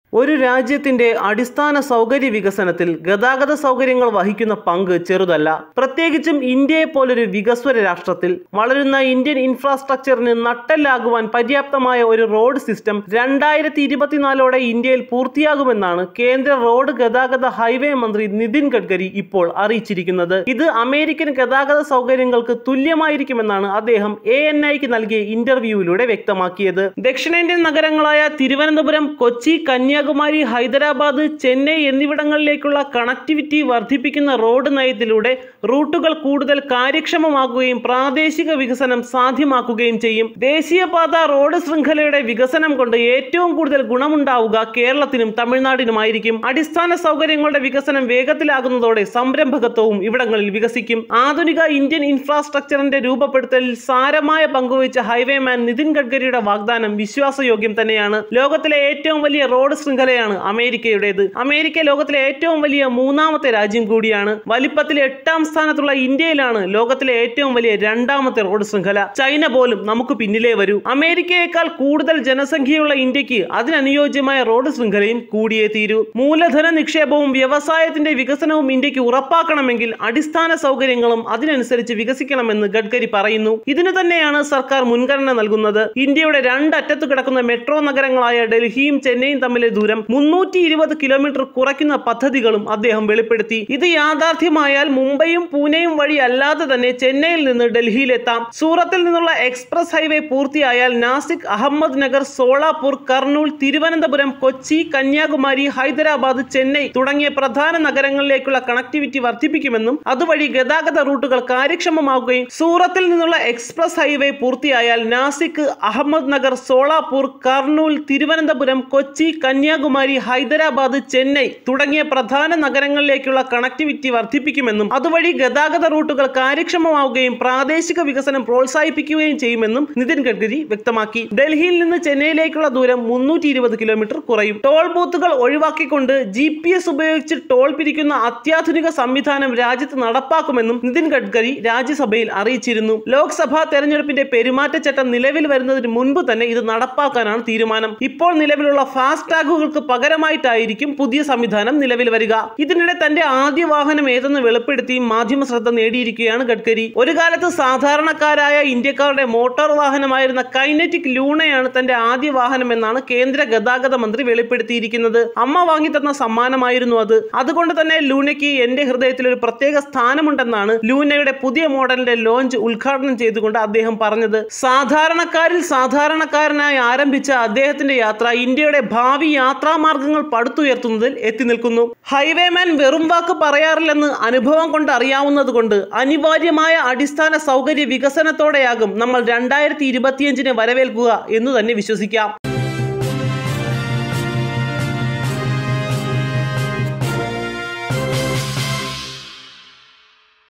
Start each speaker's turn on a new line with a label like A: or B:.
A: ഒരു രാജ്യത്തിന്റെ അടിസ്ഥാന സൗകര്യ വികസനത്തിൽ ഗതാഗത സൗകര്യങ്ങൾ വഹിക്കുന്ന പങ്ക് ചെറുതല്ല പ്രത്യേകിച്ചും ഇന്ത്യയെ പോലൊരു വികസ്വര രാഷ്ട്രത്തിൽ വളരുന്ന ഇന്ത്യൻ ഇൻഫ്രാസ്ട്രക്ചറിന് നട്ടെല്ലാകുവാൻ പര്യാപ്തമായ ഒരു റോഡ് സിസ്റ്റം രണ്ടായിരത്തി ഇരുപത്തിനാലോടെ ഇന്ത്യയിൽ പൂർത്തിയാകുമെന്നാണ് കേന്ദ്ര റോഡ് ഗതാഗത ഹൈവേ മന്ത്രി നിതിൻ ഗഡ്കരി ഇപ്പോൾ അറിയിച്ചിരിക്കുന്നത് ഇത് അമേരിക്കൻ ഗതാഗത സൗകര്യങ്ങൾക്ക് തുല്യമായിരിക്കുമെന്നാണ് അദ്ദേഹം എ എൻ ഐക്ക് നൽകിയ ഇന്റർവ്യൂവിലൂടെ വ്യക്തമാക്കിയത് ദക്ഷിണേന്ത്യൻ നഗരങ്ങളായ തിരുവനന്തപുരം കൊച്ചി കന്യാകുമാരി ഹൈദരാബാദ് ചെന്നൈ എന്നിവിടങ്ങളിലേക്കുള്ള കണക്ടിവിറ്റി വർദ്ധിപ്പിക്കുന്ന റോഡ് നയത്തിലൂടെ റൂട്ടുകൾ കൂടുതൽ കാര്യക്ഷമമാക്കുകയും പ്രാദേശിക വികസനം സാധ്യമാക്കുകയും ചെയ്യും ദേശീയപാത റോഡ് ശൃംഖലയുടെ വികസനം കൊണ്ട് ഏറ്റവും കൂടുതൽ ഗുണമുണ്ടാവുക കേരളത്തിനും തമിഴ്നാടിനുമായിരിക്കും അടിസ്ഥാന സൗകര്യങ്ങളുടെ വികസനം വേഗത്തിലാകുന്നതോടെ സംരംഭകത്വവും ഇവിടങ്ങളിൽ വികസിക്കും ആധുനിക ഇന്ത്യൻ ഇൻഫ്രാസ്ട്രക്ചറിന്റെ രൂപപ്പെടുത്തലിൽ സാരമായ പങ്കുവഹിച്ച ഹൈവേമാൻ നിതിൻ ഗഡ്കരിയുടെ വാഗ്ദാനം വിശ്വാസയോഗ്യം തന്നെയാണ് ലോകത്തിലെ ഏറ്റവും വലിയ റോഡ് ശൃംഖലയാണ് അമേരിക്കയുടേത് അമേരിക്ക ലോകത്തിലെ ഏറ്റവും വലിയ മൂന്നാമത്തെ രാജ്യം കൂടിയാണ് വലിപ്പത്തിൽ എട്ടാം സ്ഥാനത്തുള്ള ഇന്ത്യയിലാണ് ലോകത്തിലെ ഏറ്റവും വലിയ രണ്ടാമത്തെ റോഡ് ശൃംഖല ചൈന പോലും നമുക്ക് പിന്നിലേ വരൂ അമേരിക്കയേക്കാൾ കൂടുതൽ ജനസംഖ്യയുള്ള ഇന്ത്യക്ക് അതിനനുയോജ്യമായ റോഡ് ശൃംഖലയും കൂടിയേ തീരൂ മൂലധന നിക്ഷേപവും വ്യവസായത്തിന്റെ വികസനവും ഇന്ത്യക്ക് ഉറപ്പാക്കണമെങ്കിൽ അടിസ്ഥാന സൗകര്യങ്ങളും അതിനനുസരിച്ച് വികസിക്കണമെന്ന് ഗഡ്കരി പറയുന്നു ഇതിനു തന്നെയാണ് സർക്കാർ മുൻഗണന നൽകുന്നത് ഇന്ത്യയുടെ രണ്ടറ്റത്തു കിടക്കുന്ന മെട്രോ നഗരങ്ങളായ ഡൽഹിയും ചെന്നൈയും തമ്മിലെ ദൂരം മുന്നൂറ്റി ഇരുപത് കിലോമീറ്റർ കുറയ്ക്കുന്ന പദ്ധതികളും അദ്ദേഹം വെളിപ്പെടുത്തി ഇത് യാഥാർത്ഥ്യമായാൽ മുംബൈയും പൂനെയും വഴി അല്ലാതെ തന്നെ ചെന്നൈയിൽ നിന്ന് ഡൽഹിയിലെത്താം സൂറത്തിൽ നിന്നുള്ള എക്സ്പ്രസ് ഹൈവേ പൂർത്തിയായാൽ നാസിക് അഹമ്മദ് നഗർ സോളാപൂർ കർണൂൽ തിരുവനന്തപുരം കൊച്ചി കന്യാകുമാരി ഹൈദരാബാദ് ചെന്നൈ തുടങ്ങിയ പ്രധാന നഗരങ്ങളിലേക്കുള്ള കണക്ടിവിറ്റി വർദ്ധിപ്പിക്കുമെന്നും അതുവഴി ഗതാഗത റൂട്ടുകൾ കാര്യക്ഷമമാവുകയും സൂറത്തിൽ നിന്നുള്ള എക്സ്പ്രസ് ഹൈവേ പൂർത്തിയായാൽ നാസിക് അഹമ്മദ് നഗർ സോളാപൂർ കർണൂൽ തിരുവനന്തപുരം കൊച്ചി കന്യാകുമാരി ഹൈദരാബാദ് ചെന്നൈ തുടങ്ങിയ പ്രധാന നഗരങ്ങളിലേക്കുള്ള കണക്ടിവിറ്റി വർദ്ധിപ്പിക്കുമെന്നും അതുവഴി ഗതാഗത റൂട്ടുകൾ കാര്യക്ഷമമാവുകയും പ്രാദേശിക വികസനം പ്രോത്സാഹിപ്പിക്കുകയും ചെയ്യുമെന്നും നിതിൻ ഗഡ്കരി വ്യക്തമാക്കി ഡൽഹിയിൽ നിന്ന് ചെന്നൈയിലേക്കുള്ള ദൂരം മുന്നൂറ്റി ഇരുപത് കിലോമീറ്റർ കുറയും ടോൾ ബൂത്തുകൾ ഒഴിവാക്കിക്കൊണ്ട് ജി പി എസ് ഉപയോഗിച്ച് ടോൾ പിരിക്കുന്ന അത്യാധുനിക സംവിധാനം രാജ്യത്ത് നടപ്പാക്കുമെന്നും നിതിൻ ഗഡ്കരി രാജ്യസഭയിൽ അറിയിച്ചിരുന്നു ലോക്സഭാ തെരഞ്ഞെടുപ്പിന്റെ പെരുമാറ്റച്ചട്ടം നിലവിൽ വരുന്നതിന് മുൻപ് തന്നെ ഇത് നടപ്പാക്കാനാണ് തീരുമാനം ഇപ്പോൾ നിലവിലുള്ള ഫാസ്റ്റ് ടാഗുകൾക്ക് പകരമായിട്ടായിരിക്കും പുതിയ സംവിധാനം നിലവിൽ വരിക ഇതിനിടെ തന്റെ ആദ്യ വാഹനം ഏതെന്ന് വെളിപ്പെടുത്തി മാധ്യമ ശ്രദ്ധ നേടിയിരിക്കുകയാണ് ഗഡ്കരി ഒരു കാലത്ത് സാധാരണക്കാരായ ഇന്ത്യക്കാരുടെ മോട്ടോർ വാഹനമായിരുന്ന കൈനറ്റിക് ലൂണയാണ് തന്റെ ആദ്യ വാഹനം എന്നാണ് കേന്ദ്ര ഗതാഗത മന്ത്രി വെളിപ്പെടുത്തിയിരിക്കുന്നത് അമ്മ വാങ്ങി തന്ന സമ്മാനമായിരുന്നു അത് അതുകൊണ്ട് തന്നെ ലൂണയ്ക്ക് എന്റെ ഹൃദയത്തിൽ ഒരു പ്രത്യേക സ്ഥാനമുണ്ടെന്നാണ് ലൂനയുടെ പുതിയ മോഡലിന്റെ ലോഞ്ച് ഉദ്ഘാടനം ചെയ്തുകൊണ്ട് അദ്ദേഹം പറഞ്ഞത് സാധാരണക്കാരിൽ സാധാരണക്കാരനായി ആരംഭിച്ച അദ്ദേഹത്തിന്റെ യാത്ര ഇന്ത്യയുടെ ഭാവി യാത്രാമാർഗങ്ങൾ പടുത്തുയർത്തുന്നതിൽ എത്തി നിൽക്കുന്നു ഹൈവേമാൻ വെറും വാക്ക് പറയാറില്ലെന്ന് അനുഭവം കൊണ്ട് അറിയാവുന്നത് കൊണ്ട് അനിവാര്യമായ അടിസ്ഥാന സൗകര്യ വികസനത്തോടെയാകും നമ്മൾ രണ്ടായിരത്തി ഇരുപത്തിയഞ്ചിനെ വരവേൽക്കുക എന്ന് തന്നെ വിശ്വസിക്കാം